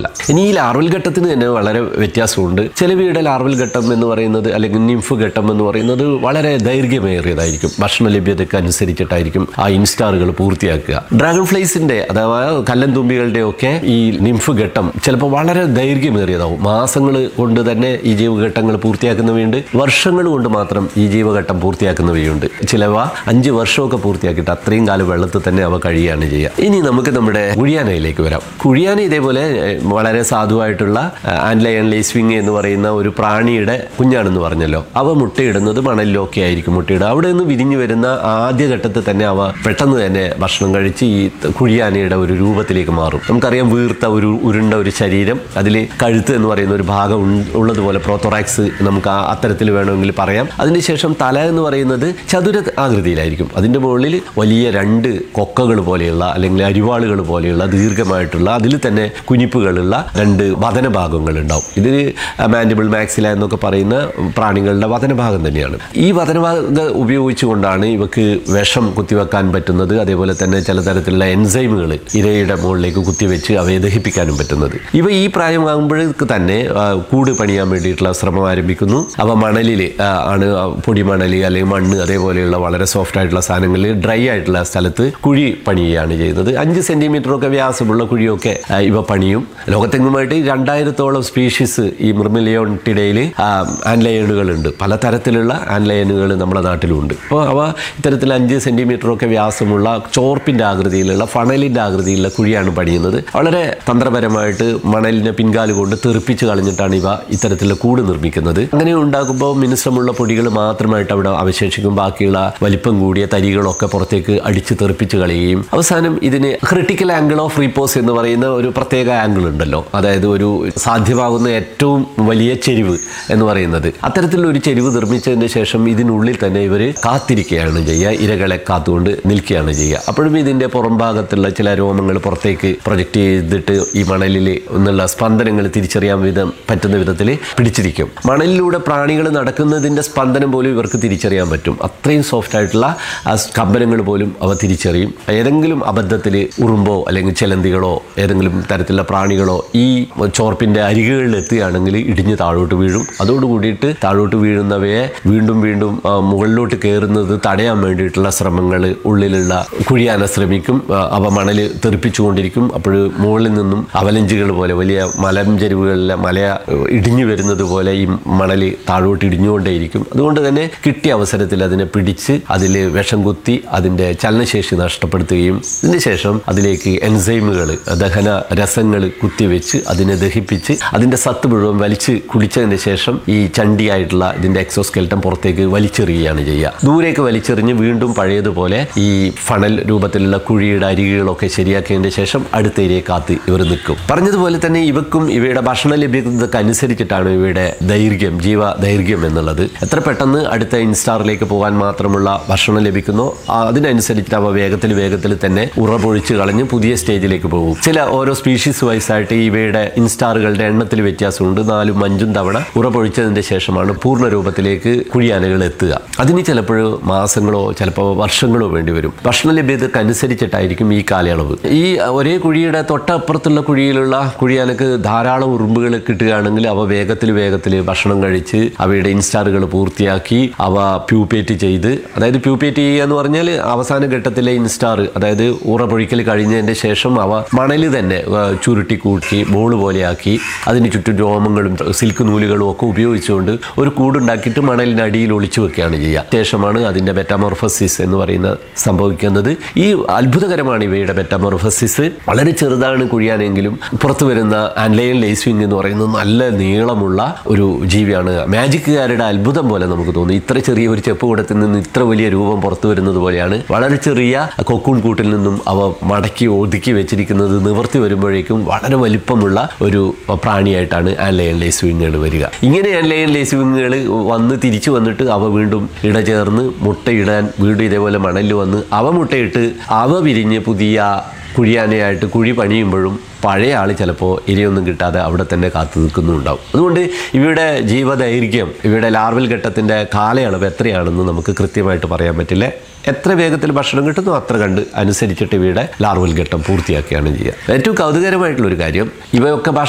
ഒന്നുമല്ല ഇനി ഈ ലാർവൽ ഘട്ടത്തിന് തന്നെ വളരെ വ്യത്യാസമുണ്ട് ചിലവയുടെ ലാർവൽ ഘട്ടം എന്ന് പറയുന്നത് അല്ലെങ്കിൽ നിംഫ് ഘട്ടം എന്ന് പറയുന്നത് വളരെ ദൈർഘ്യമേറിയതായിരിക്കും ഭക്ഷണ ലഭ്യതയ്ക്ക് അനുസരിച്ചിട്ടായിരിക്കും ആ ഇൻസ്റ്റാറുകൾ പൂർത്തിയാക്കുക ഡ്രാഗൺ ഫ്ലൈസിന്റെ അഥവാ കല്ലൻ തുമ്പികളുടെ ഒക്കെ ഈ നിംഫ് ഘട്ടം ചിലപ്പോൾ വളരെ ദൈർഘ്യമേറിയതാവും മാസങ്ങൾ കൊണ്ട് തന്നെ ഈ ജീവഘട്ടങ്ങൾ പൂർത്തിയാക്കുന്നവയുണ്ട് വർഷങ്ങൾ കൊണ്ട് മാത്രം ഈ ജീവഘട്ടം പൂർത്തിയാക്കുന്നവയുണ്ട് ചിലവ അഞ്ച് വർഷമൊക്കെ പൂർത്തിയാക്കിയിട്ട് അത്രയും കാലം വെള്ളത്തിൽ തന്നെ അവ കഴിയുകയാണ് ചെയ്യുക ഇനി നമുക്ക് നമ്മുടെ കുഴിയാനയിലേക്ക് വരാം കുഴിയാന ഇതേപോലെ ഏഹ്, വളരെ സാധുവായിട്ടുള്ള ആൻലയൺ ലേസ്വിങ് എന്ന് പറയുന്ന ഒരു പ്രാണിയുടെ കുഞ്ഞാണെന്ന് പറഞ്ഞല്ലോ അവ മുട്ടയിടുന്നത് മണലിലൊക്കെ ആയിരിക്കും മുട്ടയിടുക അവിടെ നിന്ന് വിരിഞ്ഞു വരുന്ന ആദ്യ ഘട്ടത്തിൽ തന്നെ അവ പെട്ടെന്ന് തന്നെ ഭക്ഷണം കഴിച്ച് ഈ കുഴിയാനയുടെ ഒരു രൂപത്തിലേക്ക് മാറും നമുക്കറിയാം വീർത്ത ഒരു ഉരുണ്ട ഒരു ശരീരം അതിൽ കഴുത്ത് എന്ന് പറയുന്ന ഒരു ഭാഗം ഉൺ- ഉള്ളതുപോലെ പ്രോത്തോറാക്സ് നമുക്ക് ആ അത്തരത്തിൽ വേണമെങ്കിൽ പറയാം അതിനുശേഷം തല എന്ന് പറയുന്നത് ചതുര ആകൃതിയിലായിരിക്കും അതിൻ്റെ മുകളിൽ വലിയ രണ്ട് കൊക്കകൾ പോലെയുള്ള അല്ലെങ്കിൽ അരിവാളുകൾ പോലെയുള്ള ദീർഘമായിട്ടുള്ള അതിൽ തന്നെ കുനിപ്പുകളുള്ള രണ്ട് വതന ഭാഗങ്ങൾ ഉണ്ടാവും ഇത് മാൻഡിബിൾ മാക്സില എന്നൊക്കെ പറയുന്ന പ്രാണികളുടെ വതനഭാഗം തന്നെയാണ് ഈ വതനഭാഗം ഉപയോഗിച്ചുകൊണ്ടാണ് ഇവക്ക് വിഷം കുത്തിവെക്കാൻ പറ്റുന്നത് അതേപോലെ തന്നെ ചില തരത്തിലുള്ള എൻസൈമുകൾ ഇരയുടെ മുകളിലേക്ക് കുത്തിവെച്ച് അവയെ ദഹിപ്പിക്കാനും പറ്റുന്നത് ഇവ ഈ പ്രായമാകുമ്പോഴേക്ക് തന്നെ ആ, കൂട് പണിയാൻ വേണ്ടിയിട്ടുള്ള ശ്രമം ആരംഭിക്കുന്നു അവ മണലിൽ ആ, ആണ് ആ പൊടിമണൽ അല്ലെങ്കിൽ മണ്ണ് അതേപോലെയുള്ള വളരെ സോഫ്റ്റ് ആയിട്ടുള്ള സാധനങ്ങളിൽ ഡ്രൈ ആയിട്ടുള്ള സ്ഥലത്ത് കുഴി പണിയുകയാണ് ചെയ്യുന്നത് അഞ്ച് സെന്റിമീറ്റർ ഒക്കെ വ്യാസമുള്ള കുഴിയൊക്കെ ആ, ഇവ പണിയും ലോകത്തെങ്ങുമായിട്ട് രണ്ടായിരത്തോളം സ്പീഷീസ് ഈ മൃമിലിയോണിടയിൽ ആൻലയനുകളുണ്ട് പലതരത്തിലുള്ള ആൻലയനുകൾ നമ്മുടെ നാട്ടിലുണ്ട് അപ്പോൾ അവ ഇത്തരത്തിൽ അഞ്ച് സെന്റിമീറ്റർ ഒക്കെ വ്യാസമുള്ള ചോർപ്പിന്റെ ആകൃതിയിലുള്ള ഫണലിന്റെ ആകൃതിയിലുള്ള കുഴിയാണ് പണിയുന്നത് വളരെ തന്ത്രപരമായിട്ട് മണലിനെ പിൻകാല് കൊണ്ട് തെറിപ്പിച്ച് കളഞ്ഞിട്ടാണ് ഇവ ഇത്തരത്തിലുള്ള കൂട് നിർമ്മിക്കുന്നത് അങ്ങനെ ഉണ്ടാക്കുമ്പോൾ മിനുസമുള്ള പൊടികൾ മാത്രമായിട്ട് അവിടെ അവശേഷിക്കും ബാക്കിയുള്ള വലിപ്പം കൂടിയ തരികളൊക്കെ പുറത്തേക്ക് അടിച്ച് തെറിപ്പിച്ച് കളയുകയും അവസാനം ഇതിന് ക്രിട്ടിക്കൽ ആംഗിൾ ഓഫ് റീപോസ് എന്ന് പറയുന്ന ഒരു പ്രത്യേക ആംഗിൾ ഉണ്ടല്ലോ അതായത് ഒരു സാധ്യമാകുന്ന ഏറ്റവും വലിയ ചെരിവ് എന്ന് പറയുന്നത് അത്തരത്തിലുള്ള ഒരു ചെരിവ് നിർമ്മിച്ചതിന് ശേഷം ഇതിനുള്ളിൽ തന്നെ ഇവർ കാത്തിരിക്കുകയാണ് ചെയ്യുക ഇരകളെ കാത്തുകൊണ്ട് നിൽക്കുകയാണ് ചെയ്യുക അപ്പോഴും ഇതിന്റെ പുറം ഭാഗത്തുള്ള ചില രോമങ്ങൾ പുറത്തേക്ക് പ്രൊജക്റ്റ് ചെയ്തിട്ട് ഈ മണലിൽ നിന്നുള്ള സ്പന്ദനങ്ങൾ തിരിച്ചറിയാൻ വിധം പറ്റുന്ന വിധത്തിൽ പിടിച്ചിരിക്കും മണലിലൂടെ പ്രാണികൾ നടക്കുന്നതിന്റെ സ്പന്ദനം പോലും ഇവർക്ക് തിരിച്ചറിയാൻ പറ്റും അത്രയും സോഫ്റ്റ് ആയിട്ടുള്ള ആ കമ്പനങ്ങൾ പോലും അവ തിരിച്ചറിയും ഏതെങ്കിലും അബദ്ധത്തിൽ ഉറുമ്പോ അല്ലെങ്കിൽ ചിലന്തികളോ ഏതെങ്കിലും തരത്തിലുള്ള പ്രാണികളോ ഈ ചോർപ്പിന്റെ അരികുകളിൽ എത്തുകയാണെങ്കിൽ ഇടിഞ്ഞ് താഴോട്ട് വീഴും അതോടുകൂടിയിട്ട് താഴോട്ട് വീഴുന്നവയെ വീണ്ടും വീണ്ടും ആ, മുകളിലോട്ട് കയറുന്നത് തടയാൻ വേണ്ടിയിട്ടുള്ള ശ്രമങ്ങൾ ഉള്ളിലുള്ള കുഴിയാന ശ്രമിക്കും ആ, അവ മണൽ തെറിപ്പിച്ചുകൊണ്ടിരിക്കും അപ്പോൾ മുകളിൽ നിന്നും അവലഞ്ചുകൾ പോലെ വലിയ മലഞ്ചെരുവുകളിലെ മല ഏഹ്, ഇടിഞ്ഞു വരുന്നത് പോലെ ഈ മണൽ താഴോട്ട് ഇടിഞ്ഞുകൊണ്ടേയിരിക്കും അതുകൊണ്ട് തന്നെ കിട്ടിയ അവസരത്തിൽ അതിനെ പിടിച്ച് അതിൽ വിഷം കുത്തി അതിൻ്റെ ചലനശേഷി നഷ്ടപ്പെടുത്തുകയും ഇതിനുശേഷം അതിലേക്ക് എൻസൈമുകൾ ദഹന രസങ്ങൾ കുത്തിവെച്ച് അതിനെ ദഹിപ്പിച്ച് അതിൻ്റെ സത്ത് മുഴുവൻ വലിച്ച് കുടിച്ചതിന് ശേഷം ഈ ചണ്ടിയായിട്ടുള്ള ഇതിൻ്റെ എക്സോസ്കെൽറ്റം പുറത്തേക്ക് വലിച്ചെറിയുകയാണ് ചെയ്യുക ദൂരേക്ക് വലിച്ചെറിഞ്ഞ് വീണ്ടും പഴയതുപോലെ ഈ ഫണൽ രൂപത്തിലുള്ള കുഴിയുടെ അരികുകളൊക്കെ ശരിയാക്കിയതിന് ശേഷം അടുത്ത ഇരയെ കാത്ത് ഇവർ നിൽക്കും പറഞ്ഞതുപോലെ തന്നെ ഇവക്കും ഇവയുടെ ഭക്ഷണ ലഭ്യതയ്ക്ക് അനുസരിച്ചിട്ടാണ് ഇവയുടെ ദൈർഘ്യം ജീവ ദൈർഘ്യം എന്നുള്ളത് എത്ര പെട്ടെന്ന് അടുത്ത ഇൻസ്റ്റാറിലേക്ക് പോകാൻ മാത്രമുള്ള ഭക്ഷണം ലഭിക്കുന്നോ ആ, അതിനനുസരിച്ച് അവ വേഗത്തിൽ വേഗത്തിൽ തന്നെ ഉറപൊഴിച്ച് കളഞ്ഞ് പുതിയ സ്റ്റേജിലേക്ക് പോകും ചില ഓരോ സ്പീഷീസ് വൈസായിട്ട് ഇവയുടെ ഇൻസ്റ്റാറുകളുടെ എണ്ണത്തിൽ വ്യത്യാസമുണ്ട് നാലും അഞ്ചും തവണ ഉറപൊഴിച്ചതിന്റെ ശേഷമാണ് പൂർണ്ണ രൂപത്തിലേക്ക് കുഴിയാനകൾ എത്തുക അതിന് ചിലപ്പോൾ മാസങ്ങളോ ചിലപ്പോൾ വർഷങ്ങളോ വേണ്ടി വരും ഭക്ഷണ ലഭ്യതയ്ക്ക് അനുസരിച്ചിട്ടായിരിക്കും ഈ കാലയളവ് ഈ ഒരേ കുഴിയുടെ തൊട്ടപ്പുറത്തുള്ള കുഴിയിലുള്ള കുഴിയാനക്ക് ധാരാളം ഉറുമ്പുകൾ കിട്ടുകയാണെങ്കിൽ അവ വേഗത്തിൽ വേഗത്തിൽ ഭക്ഷണം കഴിച്ച് അവയുടെ ഇൻസ്റ്റാറുകൾ പൂർത്തിയാക്കി അവ പ്യൂപ്പേറ്റ് ചെയ്ത് അതായത് പ്യൂപ്പേറ്റ് ചെയ്യുക എന്ന് പറഞ്ഞാൽ അവസാന ഘട്ടത്തിലെ ഇൻസ്റ്റാർ അതായത് ഉറപൊഴിക്കൽ കഴിഞ്ഞതിന്റെ ശേഷം അവ മണൽ തന്നെ ആ, ചുരുട്ടി കൂട്ടി ബോൾ പോലെയാക്കി അതിന് ചുറ്റും രോമങ്ങളും സിൽക്ക് നൂലുകളും ഒക്കെ ഉപയോഗിച്ചുകൊണ്ട് ഒരു കൂടുണ്ടാക്കിയിട്ട് മണലിനടിയിൽ ഒളിച്ചു വെക്കുകയാണ് ചെയ്യുക ശേഷമാണ് അതിന്റെ മെറ്റാമോർഫസിസ് എന്ന് പറയുന്ന സംഭവിക്കുന്നത് ഈ അത്ഭുതകരമാണ് ഇവയുടെ മെറ്റാമോർഫസിസ് വളരെ ചെറുതാണ് കുഴിയാനെങ്കിലും പുറത്തു വരുന്ന ആൻലൈൻ ലേസ്വിങ് എന്ന് പറയുന്നത് നല്ല നീളമുള്ള ഒരു ജീവിയാണ് മാജിക്കുകാരുടെ അത്ഭുതം പോലെ നമുക്ക് തോന്നും ഇത്ര ചെറിയ ഒരു ചെപ്പ് കൂടത്തിൽ നിന്ന് ഇത്ര വലിയ രൂപം പുറത്തു വരുന്നത് പോലെയാണ് വളരെ ചെറിയ കൊക്കൂൺ കൂട്ടിൽ നിന്നും അവ മടക്കി ഒതുക്കി വെച്ചിരിക്കുന്നത് നിവർത്തി വരുമ്പോഴേക്കും വളരെ വലിപ്പമുള്ള ഒരു പ്രാണിയായിട്ടാണ് ആൻലയൻ ലേസ്വിങ്ങുകൾ വരിക ഇങ്ങനെ ആൻലയൻ ലേസ്വിങ്ങുകൾ വന്ന് തിരിച്ചു വന്നിട്ട് അവ വീണ്ടും ഇടചേർന്ന് മുട്ടയിടാൻ വീണ്ടും ഇതേപോലെ മണലിൽ വന്ന് അവ മുട്ടയിട്ട് അവ വിരിഞ്ഞ് പുതിയ കുഴിയാനയായിട്ട് കുഴി പണിയുമ്പോഴും പഴയ ആൾ ചിലപ്പോൾ ഇരയൊന്നും കിട്ടാതെ അവിടെ തന്നെ കാത്തു നിൽക്കുന്നുണ്ടാവും അതുകൊണ്ട് ഇവയുടെ ജീവദൈർഘ്യം ഇവയുടെ ലാർവൽ ഘട്ടത്തിൻ്റെ കാലയളവ് എത്രയാണെന്ന് നമുക്ക് കൃത്യമായിട്ട് പറയാൻ പറ്റില്ല എത്ര വേഗത്തിൽ ഭക്ഷണം കിട്ടുന്നു അത്ര കണ്ട് അനുസരിച്ചിട്ട് ഇവയുടെ ലാർവൽ ഘട്ടം പൂർത്തിയാക്കുകയാണ് ചെയ്യുക ഏറ്റവും കൗതുകരമായിട്ടുള്ള ഒരു കാര്യം ഇവയൊക്കെ ഭക്ഷണം